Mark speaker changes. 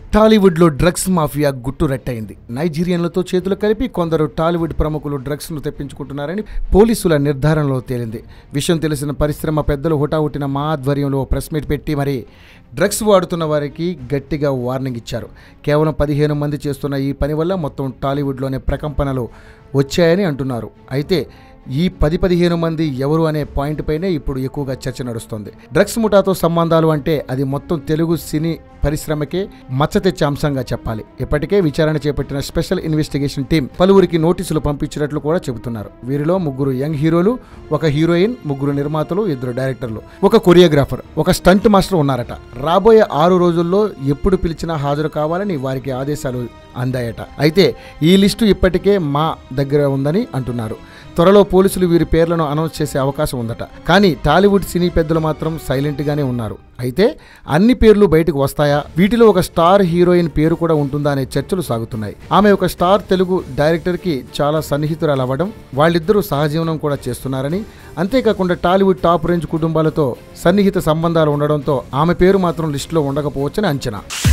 Speaker 1: టాలీవుడ్లో drugs mafia గుట్టు రట్టయింది నైజీరియన్లతో చేతులు కలిపి కొందరు టాలీవుడ్ ప్రముఖులు డ్రగ్స్ను తెప్పించుకుంటున్నారని పోలీసుల నిర్ధారణలో తేలింది విషయం తెలిసిన పరిశ్రమ పెద్దలు హుటాహుటిన మా ఆధ్వర్యంలో ప్రెస్ మీట్ పెట్టి మరి డ్రగ్స్ వాడుతున్న వారికి గట్టిగా వార్నింగ్ ఇచ్చారు కేవలం పదిహేను మంది చేస్తున్న ఈ పని వల్ల మొత్తం టాలీవుడ్లోనే ప్రకంపనలు వచ్చాయని అంటున్నారు అయితే ఈ పది పదిహేను మంది ఎవరు అనే పాయింట్ పైనే ఇప్పుడు ఎక్కువగా చర్చ నడుస్తోంది డ్రగ్స్ ముఠాతో సంబంధాలు అంటే అది మొత్తం తెలుగు సినీ పరిశ్రమకే మచ్చ తెచ్చే అంశంగా చెప్పాలి ఇప్పటికే విచారణ చేపట్టిన స్పెషల్ ఇన్వెస్టిగేషన్ టీం పలువురికి నోటీసులు పంపించినట్లు కూడా చెబుతున్నారు వీరిలో ముగ్గురు యంగ్ హీరోలు ఒక హీరోయిన్ ముగ్గురు నిర్మాతలు ఇద్దరు డైరెక్టర్లు ఒక కొరియోగ్రాఫర్ ఒక స్టంట్ మాస్టర్ ఉన్నారట రాబోయే ఆరు రోజుల్లో ఎప్పుడు పిలిచినా హాజరు కావాలని వారికి ఆదేశాలు అందాయట అయితే ఈ లిస్టు ఇప్పటికే మా దగ్గర ఉందని అంటున్నారు త్వరలో పోలీసులు వీరి పేర్లను అనౌన్స్ చేసే అవకాశం ఉందట కానీ టాలీవుడ్ సినీ పెద్దలు మాత్రం సైలెంట్గానే ఉన్నారు అయితే అన్ని పేర్లు బయటకు వస్తాయా వీటిలో ఒక స్టార్ హీరోయిన్ పేరు కూడా ఉంటుందా అనే చర్చలు సాగుతున్నాయి ఆమె ఒక స్టార్ తెలుగు డైరెక్టర్కి చాలా సన్నిహితురాలు అవ్వడం వాళ్ళిద్దరూ సహజీవనం కూడా చేస్తున్నారని అంతేకాకుండా టాలీవుడ్ టాప్ రేంజ్ కుటుంబాలతో సన్నిహిత సంబంధాలు ఉండడంతో ఆమె పేరు మాత్రం లిస్టులో ఉండకపోవచ్చని అంచనా